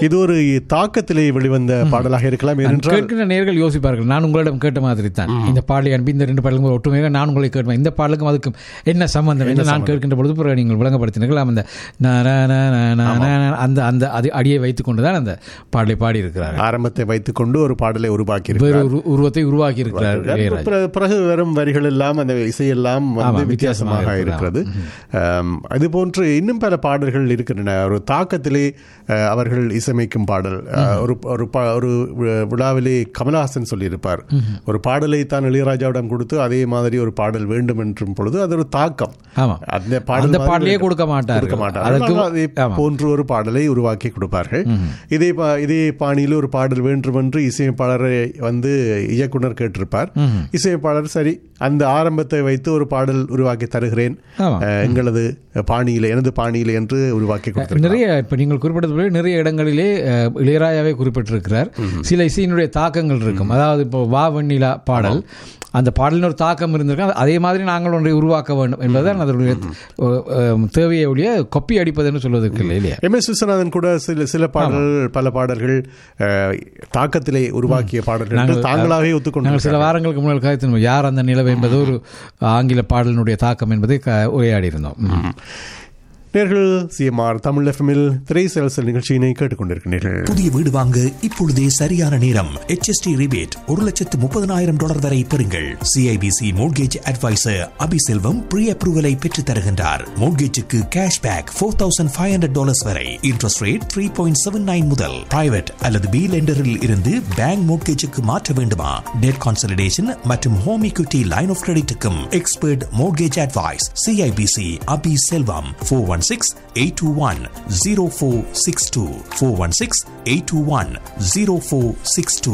இது ஒரு தாக்கத்திலே வெளிவந்த பாடலாக இருக்கலாம் ஏனென்றால் கேட்கிற நேர்கள் யோசிப்பார்கள் நான் உங்களிடம் கேட்ட மாதிரி தான் இந்த பாடலை அனுப்பி இந்த ரெண்டு பாடலுக்கும் ஒற்றுமையாக நான் உங்களை கேட்பேன் இந்த பாடலுக்கும் அதுக்கும் என்ன சம்பந்தம் என்று நான் கேட்கின்ற பொழுது பிறகு நீங்கள் விளங்கப்படுத்தினீர்கள் அந்த ந, ந, ந, ந, ந, ந, ந, அந்த அந்த அது அடியை வைத்துக் கொண்டு தான் அந்த பாடலை பாடி இருக்கிறார்கள் ஆரம்பத்தை வைத்துக்கொண்டு ஒரு பாடலை உருவாக்கி வேறு ஒரு உருவத்தை உருவாக்கி இருக்கிறார் இளையராஜா பிற- பிறகு வரும் வரிகள் எல்லாம் அந்த இசையெல்லாம் வந்து ஆமா, வித்தியாசமாக வித்தியாசமாக இருக்கிறது ஆம், அது போன்று இன்னும் பல பாடல்கள் இருக்கின்றன ஒரு தாக்கத்திலே அஹ், அவர்கள் இசையமைக்கும் பாடல் அஹ், ஒரு ஒரு பா- ஒரு வி- விழாவிலே கமலஹாசன் சொல்லியிருப்பார் ஒரு பாடலை தான் இளையராஜாவிடம் கொடுத்து அதே மாதிரி ஒரு பாடல் வேண்டும் என்றும் பொழுது அது ஒரு தாக்கம் ஆமா அந்த பாடல் அந்த மாதிரி பாடலையே வேண்டும். கொடுக்க மாட்டார்கள். கொடுக்க மாட்டார்கள் அதற்கு- ஆனால் அதே ஆமா. போன்று ஒரு பாடலை உருவாக்கி கொடுப்பார்கள் இதே பா- இதே பாணியில் ஒரு பாடல் வேண்டும் என்று இசையமைப்பாளரை வந்து இயக்குனர் கேட்டிருப்பார் இசையமைப்பாளர் சரி அந்த ஆரம்பத்தை வைத்து ஒரு பாடல் உருவாக்கி தருகிறேன் ஆமா. அஹ், எங்களது பாணியில எனது பாணியில என்று உருவாக்கி கொடுத்திருக்கிறார் நிறைய இப்ப நீங்கள் குறிப்பிட்டது போல நிறைய இடங்களிலே அஹ், இளையராஜாவே குறிப்பிட்டிருக்கிறார் சில இசையினுடைய தாக்கங்கள் இருக்கும் அதாவது இப்போ வா வெண்ணிலா பாடல் அந்த பாடலின் ஒரு தாக்கம் இருந்திருக்கு அதே மாதிரி நாங்கள் ஒன்றை உருவாக்க வேண்டும் என்பதுதான் அதனுடைய அஹ், அஹ், தேவையை ஒழிய கொப்பி அடிப்பதுன்னு சொல்வதற்கு இல்லை இல்லையா எம் எஸ் விஸ்வநாதன் கூட சில சில பாடல்கள் பல பாடல்கள் அஹ், தாக்கத்திலே உருவாக்கிய பாடல்கள் என்று தாங்களாகவே நாங்கள் ஒத்துக்கொண்டு சில வாரங்களுக்கு முன்னால் கருத்து யார் அந்த நிலவு என்பது ஒரு ஆங்கில பாடலினுடைய தாக்கம் என்பதை க- உரையாடி இருந்தோம் ம். நேர்கள் சிஎம்ஆர் தமிழ் எஃப்எம்மில் திரை செல்சல் நிகழ்ச்சியினை கேட்டுக்கொண்டிருக்கிறீர்கள் புதிய வீடு வாங்க இப்பொழுதே சரியான நேரம் HST ரிபேட் ஒரு லட்சத்து முப்பதனாயிரம் டாலர் வரை பெறுங்கள் சிஐபிசி மோட்கேஜ் அட்வைசர் அபிசெல்வம் ப்ரீ அப்ரூவலை பெற்றுத் தருகின்றார் மோட்கேஜுக்கு cash back four thousand five hundred dollars வரை interest rate three point seven nine முதல் பிரைவேட் அல்லது பி லெண்டரில் இருந்து பேங்க் மோட்கேஜுக்கு மாற்ற வேண்டுமா டெட் கான்சல்டேஷன் மற்றும் ஹோம் equity லைன் ஆஃப் கிரெடிட்டுக்கும் expert mortgage advice CIBC Abi Selvam four one six eight two one zero four six two four one six eight two one zero four six two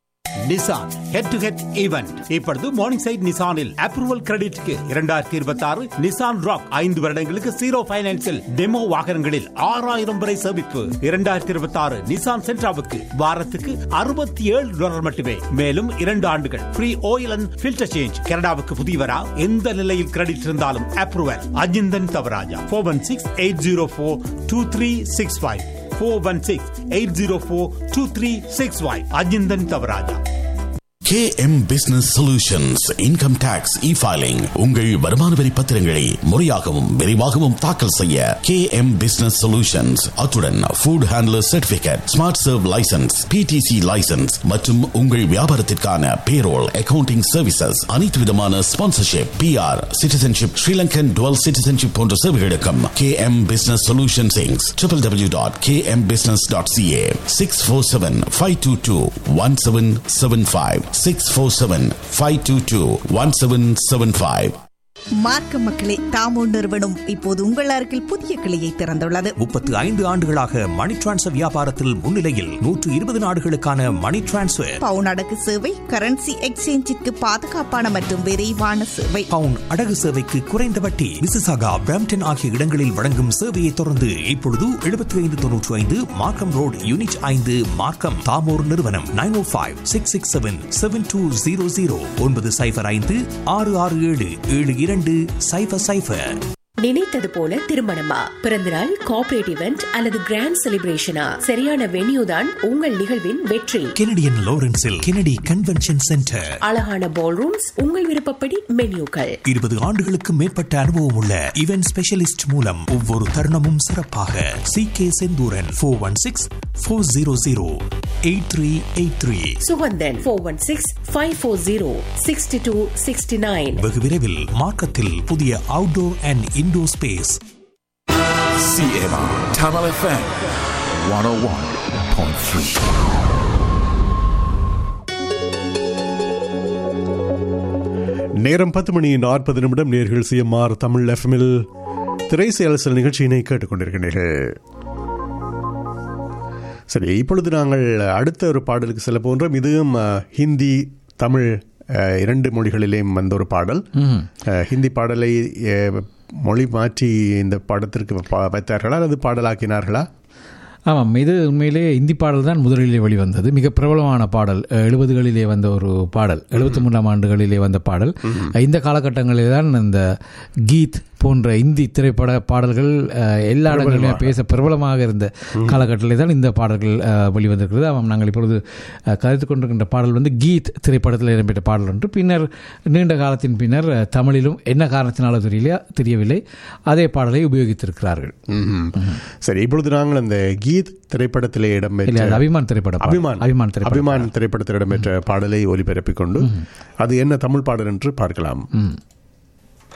Nissan head to head event இப்பொழுது morning side நிசானில் approval கிரெடிட்க்கு இரண்டாயிரத்தி இருபத்தி ஆறு Nissan rock ஐந்து வருடங்களுக்கு zero பைனான்சில் demo வாகனங்களில் ஆறாயிரம் வரை சேமிப்பு இரண்டாயிரத்தி இருபத்தி ஆறு நிசான் சென்ட்ராவுக்கு வாரத்துக்கு அறுபத்தி ஏழு டாலர் மட்டுமே மேலும் இரண்டு ஆண்டுகள் free oil and filter change கனடாவுக்கு புதியவரா எந்த நிலையில் கிரெடிட் இருந்தாலும் approval Ajinthan Thavarajah four one six eight zero four two three six five four one six eight zero four two three six five Ajinthan Thavarajah KM Business Solutions Income Tax E-Filing உங்கள் வருமான வரி பத்திரங்களை முறையாகவும் விரைவாகவும் தாக்கல் செய்ய KM Business Solutions அத்துடன் food handler certificate smart serve licence PTC licence மற்றும் உங்கள் வியாபாரத்திற்கான பேரோல் அக்கவுண்டிங் சர்வீசஸ் அனைத்து விதமான sponsorship PR citizenship Sri Lankan dual citizenship போன்ற சேவைகளுக்கும் KM Business Solutions Inc. www.kmbusiness.ca 647-522-1775 647-522-1775 மார்க்க மக்களே தாமோ நிறுவனம் இப்போது உங்கள் அருகில் புதிய கிளையை திறந்துள்ளது முப்பத்து ஐந்து ஆண்டுகளாக மணி டிரான்ஸ்ஃபர் வியாபாரத்தில் முன்னிலையில் நூற்று இருபது நாடுகளுக்கான மணி டிரான்ஸ்ஃபர் பவுன் அடகு சேவை கரன்சி எக்ஸ்சேஞ்சிற்கு பாதுகாப்பான மற்றும் விரைவான சேவை பவுன் அடகு சேவைக்கு குறைந்த வட்டி மிசிசாகா பிரம்டன் ஆகிய இடங்களில் வழங்கும் சேவையை தொடர்ந்து இப்பொழுது எழுபத்தி ஐந்து தொன்னூற்றி ஐந்து மார்க்கம் ரோடு யூனிட் ஐந்து மார்க்கம் தாமோர் நிறுவனம் nine O five six six seven seven two zero zero ஒன்பது சைஃபர் ஐந்து ஆறு ஆறு ஏழு ஏழு இரண்டு சைஃபர் சைஃபர் நினைத்தது போல திருமணமா பிறந்தநாள் கார்ப்பரேட் இவெண்ட் அல்லது கிராண்ட் செலிப்ரேஷனா சரியான வென்யூ தான் உங்கள் நிகழ்வின் வெற்றி கெனடியன் லாரன்ஸில் கெனடி கன்வென்ஷன் சென்டர் அழகான பால் ரூம்ஸ் உங்கள் விருப்பப்படி மென்யூக்கள் இருபது ஆண்டுகளுக்கு மேற்பட்ட அனுபவம் உள்ள இவென்ட் ஸ்பெஷலிஸ்ட் மூலம் ஒவ்வொரு தருணமும் சிறப்பாக C K Senthuran four one six four zero zero eight three eight three Suganthan four one six five four zero sixty two sixty nine வெகு விரைவில் மார்க்கத்தில் புதிய outdoor and indoor space CMR Tamil FM 101.3. நேரம் பத்து மணி நாற்பது நிமிடம் நேர்கள் சிஎம்ஆர் தமிழ் எஃப்எம்மில் திரை செயல்சல் நிகழ்ச்சியினை கேட்டுக்கொண்டிருக்கிறீர்கள் சரி இப்பொழுது நாங்கள் அடுத்த ஒரு பாடலுக்கு செல்ல போன்றோம் இதுவும் அஹ், ஹிந்தி தமிழ் அஹ், இரண்டு மொழிகளிலேயும் வந்த ஒரு பாடல் அஹ், ஹிந்தி பாடலை அஹ், மொழி மாற்றி இந்த படத்திற்கு பா- வைத்தார்களா அல்லது பாடலாக்கினார்களா ஆமாம் இது உண்மையிலே இந்தி பாடல் தான் முதலிலே வெளிவந்தது மிக பிரபலமான பாடல் எழுபதுகளிலே வந்த ஒரு பாடல் எழுபத்தி மூன்றாம் ஆண்டுகளிலே வந்த பாடல் இந்த காலகட்டங்களிலே தான் இந்த கீத் போன்ற இந்தி திரைப்பட பாடல்கள் அஹ், எல்லா இடங்களிலும் பேச பிரபலமாக இருந்த காலகட்டத்தில் தான் இந்த பாடல்கள் அஹ், வெளிவந்திருக்கிறது ஆமாம் நாங்கள் இப்பொழுது அஹ், கருத்து கொண்டிருக்கின்ற பாடல் வந்து கீத் திரைப்படத்தில் இடம்பெற்ற பாடல் ஒன்று பின்னர் நீண்ட காலத்தின் பின்னர் அஹ், தமிழிலும் என்ன காரணத்தினால தெரியல தெரியவில்லை அதே பாடலை உபயோகித்திருக்கிறார்கள் ம்ஹும். சரி இப்பொழுது நாங்கள் அந்த கீத் திரைப்படத்திலே இல்லை இடம்பெற்ற அது அபிமான் திரைப்படம் அபிமான் அபிமான் திரைப்படம் அபிமான் திரைப்படத்தில் இடம்பெற்ற பாடலை ஒலிபரப்பிக் கொண்டு அது என்ன தமிழ் பாடல் என்று பார்க்கலாம் ம்